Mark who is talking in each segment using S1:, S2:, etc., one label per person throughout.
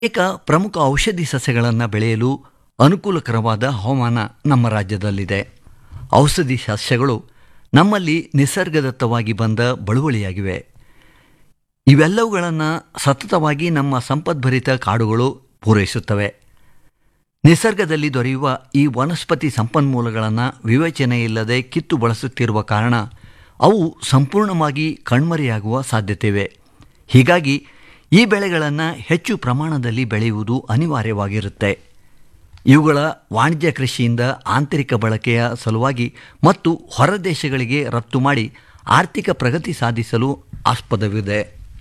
S1: ಅನೇಕ ಪ್ರಮುಖ ಔಷಧಿ ಸಸ್ಯಗಳನ್ನು ಬೆಳೆಯಲು ಅನುಕೂಲಕರವಾದ ಹವಾಮಾನ ನಮ್ಮ ರಾಜ್ಯದಲ್ಲಿದೆ ಔಷಧಿ ಸಸ್ಯಗಳು ನಮ್ಮಲ್ಲಿ ನಿಸರ್ಗದತ್ತವಾಗಿ ಬಂದ ಬಳುವಳಿಯಾಗಿವೆ ಇವೆಲ್ಲವುಗಳನ್ನು ಸತತವಾಗಿ ನಮ್ಮ ಸಂಪದ್ಭರಿತ ಕಾಡುಗಳು ಪೂರೈಸುತ್ತವೆ ನಿಸರ್ಗದಲ್ಲಿ ದೊರೆಯುವ ಈ ವನಸ್ಪತಿ ಸಂಪನ್ಮೂಲಗಳನ್ನು ವಿವೇಚನೆಯಿಲ್ಲದೆ ಕಿತ್ತು ಬಳಸುತ್ತಿರುವ ಕಾರಣ ಅವು ಸಂಪೂರ್ಣವಾಗಿ ಕಣ್ಮರೆಯಾಗುವ ಸಾಧ್ಯತೆಯಿವೆ ಹೀಗಾಗಿ ಈ ಬೆಳೆಗಳನ್ನು ಹೆಚ್ಚು ಪ್ರಮಾಣದಲ್ಲಿ ಬೆಳೆಯುವುದು ಅನಿವಾರ್ಯವಾಗಿರುತ್ತೆ ಇವುಗಳ ವಾಣಿಜ್ಯ ಕೃಷಿಯಿಂದ ಆಂತರಿಕ ಬಳಕೆಯ ಸಲುವಾಗಿ ಮತ್ತು ಹೊರ ದೇಶಗಳಿಗೆ ರಫ್ತು ಮಾಡಿ ಆರ್ಥಿಕ ಪ್ರಗತಿ ಸಾಧಿಸಲು ಆಸ್ಪದವಿದೆ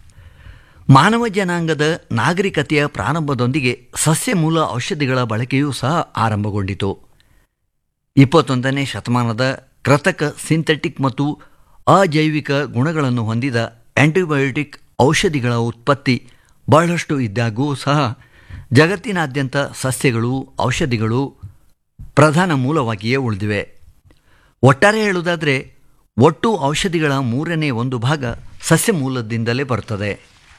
S1: ಮಾನವ ಜನಾಂಗದ ನಾಗರಿಕತೆಯ ಪ್ರಾರಂಭದೊಂದಿಗೆ ಸಸ್ಯ ಮೂಲ ಔಷಧಿಗಳ ಬಳಕೆಯೂ ಸಹ ಆರಂಭಗೊಂಡಿತು ಇಪ್ಪತ್ತೊಂದನೇ ಶತಮಾನದ ಕೃತಕ ಸಿಂಥೆಟಿಕ್ ಮತ್ತು ಅಜೈವಿಕ ಗುಣಗಳನ್ನು ಹೊಂದಿದ ಆಂಟಿಬಯೋಟಿಕ್ ಔಷಧಿಗಳ ಉತ್ಪತ್ತಿ ಬಹಳಷ್ಟು ಇದ್ದಾಗೂ ಸಹ ಜಗತ್ತಿನಾದ್ಯಂತ ಸಸ್ಯಗಳು ಔಷಧಿಗಳು ಪ್ರಧಾನ ಮೂಲವಾಗಿಯೇ ಉಳಿದಿವೆ ಒಟ್ಟಾರೆ ಹೇಳುವುದಾದರೆ ಒಟ್ಟು ಔಷಧಿಗಳ ಮೂರನೇ ಒಂದು ಭಾಗ ಸಸ್ಯ ಮೂಲದಿಂದಲೇ ಬರುತ್ತದೆ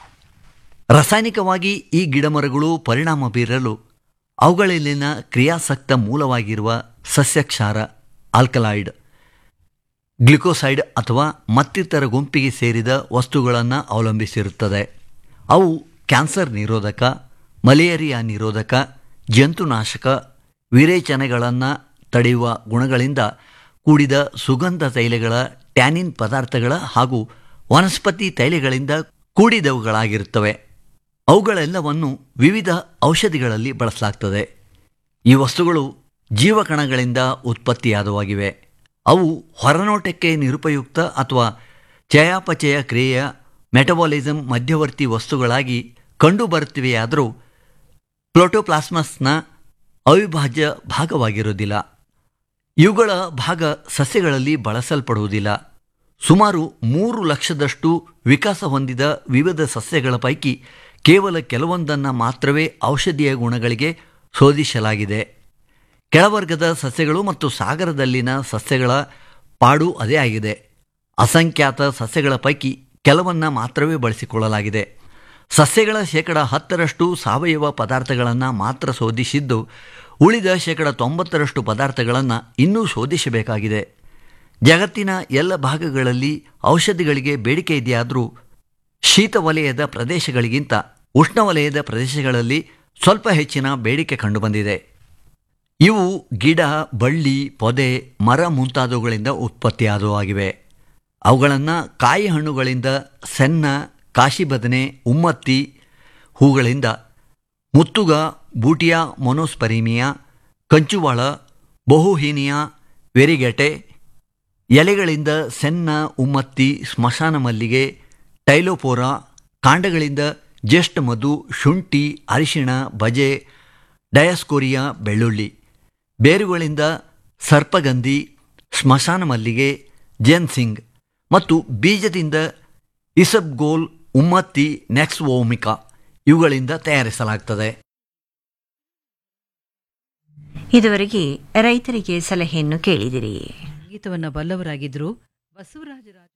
S1: ರಾಸಾಯನಿಕವಾಗಿ ಈ ಗಿಡಮರಗಳು ಪರಿಣಾಮ ಬೀರಲು ಅವುಗಳಲ್ಲಿನ ಕ್ರಿಯಾಸಕ್ತ ಮೂಲವಾಗಿರುವ ಸಸ್ಯಕ್ಷಾರ ಆಲ್ಕಲಾಯ್ಡ್ ಗ್ಲಿಕೋಸೈಡ್ ಅಥವಾ ಮತ್ತಿತರ ಗುಂಪಿಗೆ ಸೇರಿದ ವಸ್ತುಗಳನ್ನು ಅವಲಂಬಿಸಿರುತ್ತದೆ ಅವು ಕ್ಯಾನ್ಸರ್ ನಿರೋಧಕ ಮಲೇರಿಯಾ ನಿರೋಧಕ ಜಂತುನಾಶಕ ವಿರೇಚನೆಗಳನ್ನು ತಡೆಯುವ ಗುಣಗಳಿಂದ ಕೂಡಿದ ಸುಗಂಧ ತೈಲಗಳ ಟ್ಯಾನಿನ್ ಪದಾರ್ಥಗಳ ಹಾಗೂ ವನಸ್ಪತಿ ತೈಲಗಳಿಂದ ಕೂಡಿದವುಗಳಾಗಿರುತ್ತವೆ ಅವುಗಳೆಲ್ಲವನ್ನು ವಿವಿಧ ಔಷಧಿಗಳಲ್ಲಿ ಬಳಸಲಾಗ್ತದೆ ಈ ವಸ್ತುಗಳು ಜೀವಕಣಗಳಿಂದ ಉತ್ಪತ್ತಿಯಾದವಾಗಿವೆ ಅವು ಹೊರನೋಟಕ್ಕೆ ನಿರುಪಯುಕ್ತ ಅಥವಾ ಚಯಾಪಚಯ ಕ್ರಿಯೆಯ ಮೆಟಬಾಲಿಸಮ್ ಮಧ್ಯವರ್ತಿ ವಸ್ತುಗಳಾಗಿ ಕಂಡುಬರುತ್ತಿವೆಯಾದರೂ ಪ್ಲೋಟೋಪ್ಲಾಸ್ಮಸ್ನ ಅವಿಭಾಜ್ಯ ಭಾಗವಾಗಿರುವುದಿಲ್ಲ ಇವುಗಳ ಭಾಗ ಸಸ್ಯಗಳಲ್ಲಿ ಬಳಸಲ್ಪಡುವುದಿಲ್ಲ ಸುಮಾರು ಮೂರು ಲಕ್ಷದಷ್ಟು ವಿಕಾಸ ಹೊಂದಿದ ವಿವಿಧ ಸಸ್ಯಗಳ ಪೈಕಿ ಕೇವಲ ಕೆಲವೊಂದನ್ನು ಮಾತ್ರವೇ ಔಷಧೀಯ ಗುಣಗಳಿಗೆ ಶೋಧಿಸಲಾಗಿದೆ ಕೆಳವರ್ಗದ ಸಸ್ಯಗಳು ಮತ್ತು ಸಾಗರದಲ್ಲಿನ ಸಸ್ಯಗಳ ಪಾಡು ಅದೇ ಆಗಿದೆ ಅಸಂಖ್ಯಾತ ಸಸ್ಯಗಳ ಪೈಕಿ ಕೆಲವನ್ನ ಮಾತ್ರವೇ ಬಳಸಿಕೊಳ್ಳಲಾಗಿದೆ ಸಸ್ಯಗಳ ಶೇಕಡ ಹತ್ತರಷ್ಟು ಸಾವಯವ ಪದಾರ್ಥಗಳನ್ನು ಮಾತ್ರ ಶೋಧಿಸಿದ್ದು ಉಳಿದ ಶೇಕಡ ತೊಂಬತ್ತರಷ್ಟು ಪದಾರ್ಥಗಳನ್ನು ಇನ್ನೂ ಶೋಧಿಸಬೇಕಾಗಿದೆ ಜಗತ್ತಿನ ಎಲ್ಲ ಭಾಗಗಳಲ್ಲಿ ಔಷಧಿಗಳಿಗೆ ಬೇಡಿಕೆ ಇದೆಯಾದರೂ ಶೀತ ವಲಯದ ಪ್ರದೇಶಗಳಿಗಿಂತ ಉಷ್ಣವಲಯದ ಪ್ರದೇಶಗಳಲ್ಲಿ ಸ್ವಲ್ಪ ಹೆಚ್ಚಿನ ಬೇಡಿಕೆ ಕಂಡುಬಂದಿದೆ ಇವು ಗಿಡ ಬಳ್ಳಿ ಪೊದೆ ಮರ ಮುಂತಾದವುಗಳಿಂದ ಉತ್ಪತ್ತಿಯಾದವಾಗಿವೆ ಅವುಗಳನ್ನು ಕಾಯಿ ಹಣ್ಣುಗಳಿಂದ ಸೆನ್ನ ಕಾಶಿಬದನೆ ಉಮ್ಮತ್ತಿ ಹೂಗಳಿಂದ ಮುತ್ತುಗ ಬೂಟಿಯಾ ಮೊನೋಸ್ಪರೀಮಿಯಾ ಕಂಚುವಾಳ ಬಹುಹೀನಿಯಾ ವೆರಿಗೆಟೆ ಎಲೆಗಳಿಂದ ಸೆನ್ನ ಉಮ್ಮತ್ತಿ ಸ್ಮಶಾನ ಮಲ್ಲಿಗೆ ಟೈಲೋಪೋರಾ ಕಾಂಡಗಳಿಂದ ಜ್ಯೇಷ್ಠ ಮಧು ಶುಂಠಿ ಅರಿಶಿಣ ಬಜೆ ಡಯಸ್ಕೋರಿಯಾ ಬೆಳ್ಳುಳ್ಳಿ ಬೇರುಗಳಿಂದ ಸರ್ಪಗಂಧಿ ಸ್ಮಶಾನ ಮಲ್ಲಿಗೆ ಜೇನ್ಸಿಂಗ್ ಮತ್ತು ಬೀಜದಿಂದ ಇಸಬ್ಗೋಲ್ ಉಮ್ಮತ್ತಿ ನೆಕ್ಸ್ ಓಮಿಕಾ ಇವುಗಳಿಂದ ತಯಾರಿಸಲಾಗ್ತದೆ
S2: ಇದುವರೆಗೆ ರೈತರಿಗೆ ಸಲಹೆಯನ್ನು ಕೇಳಿದಿರಿ
S3: ಸಂಗೀತವನ್ನ ಬಲ್ಲವರಾಗಿದ್ರು ಬಸವರಾಜ